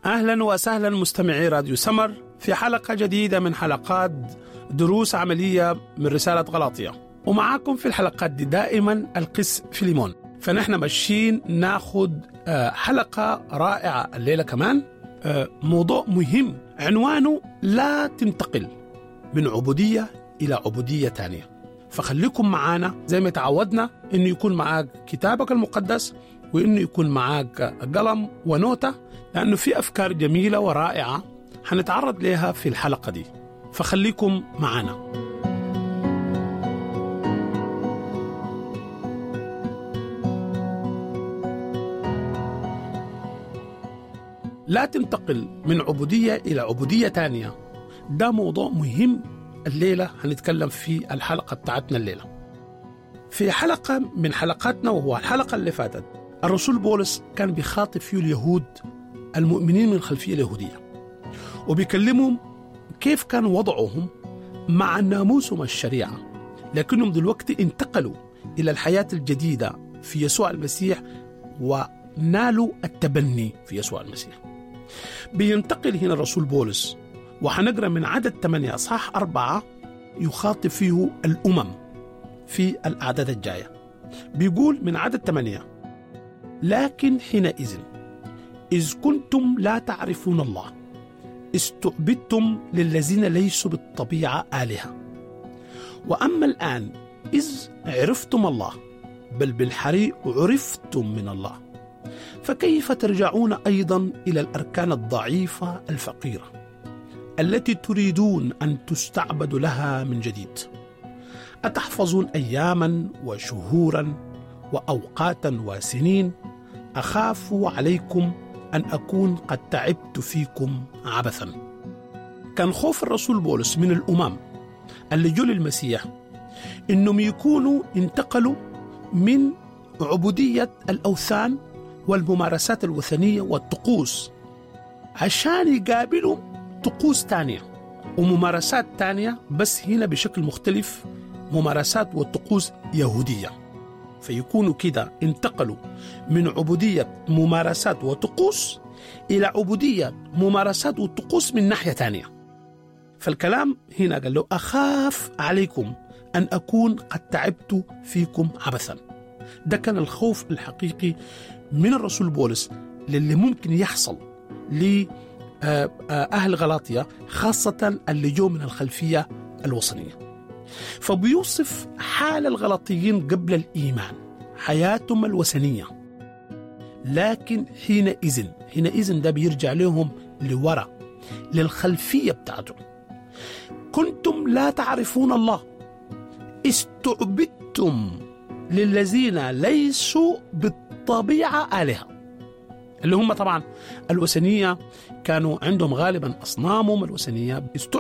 اهلا وسهلا مستمعي راديو سمر في حلقه جديده من حلقات دروس عمليه من رساله غلاطيه ومعاكم في الحلقات دي دائما القس فيليمون فنحن ماشيين ناخد آه، حلقه رائعه الليله كمان آه، موضوع مهم عنوانه لا تنتقل من عبوديه الى عبوديه ثانيه فخليكم معانا زي ما تعودنا انه يكون معاك كتابك المقدس وانه يكون معاك قلم ونوتة لانه في افكار جميله ورائعه حنتعرض لها في الحلقه دي فخليكم معانا لا تنتقل من عبوديه الى عبوديه ثانيه ده موضوع مهم الليله هنتكلم في الحلقه بتاعتنا الليله في حلقه من حلقاتنا وهو الحلقه اللي فاتت الرسول بولس كان بيخاطب فيه اليهود المؤمنين من الخلفيه اليهوديه وبيكلمهم كيف كان وضعهم مع ناموسهم الشريعه لكنهم دلوقتي انتقلوا الى الحياه الجديده في يسوع المسيح ونالوا التبني في يسوع المسيح بينتقل هنا الرسول بولس وحنقرا من عدد 8 اصحاح أربعة يخاطب فيه الأمم في الأعداد الجاية بيقول من عدد 8 لكن حينئذ إذ كنتم لا تعرفون الله استعبدتم للذين ليسوا بالطبيعة آلهة وأما الآن إذ عرفتم الله بل بالحري عرفتم من الله فكيف ترجعون أيضا إلى الأركان الضعيفة الفقيرة التي تريدون أن تستعبدوا لها من جديد أتحفظون أياما وشهورا وأوقاتا وسنين أخاف عليكم أن أكون قد تعبت فيكم عبثا كان خوف الرسول بولس من الأمم اللي جو للمسيح إنهم يكونوا انتقلوا من عبودية الأوثان والممارسات الوثنية والطقوس عشان يقابلوا طقوس تانية وممارسات تانية بس هنا بشكل مختلف ممارسات وطقوس يهودية فيكونوا كده انتقلوا من عبودية ممارسات وطقوس إلى عبودية ممارسات وطقوس من ناحية تانية فالكلام هنا قال له أخاف عليكم أن أكون قد تعبت فيكم عبثا ده كان الخوف الحقيقي من الرسول بولس للي ممكن يحصل لأهل غلاطيا خاصة اللي جو من الخلفية الوثنية فبيوصف حال الغلطيين قبل الإيمان حياتهم الوثنية لكن حينئذ حينئذ ده بيرجع لهم لورا للخلفية بتاعتهم كنتم لا تعرفون الله استعبدتم للذين ليسوا بالطبيعة آلهة اللي هم طبعا الوثنية كانوا عندهم غالبا أصنامهم الوثنية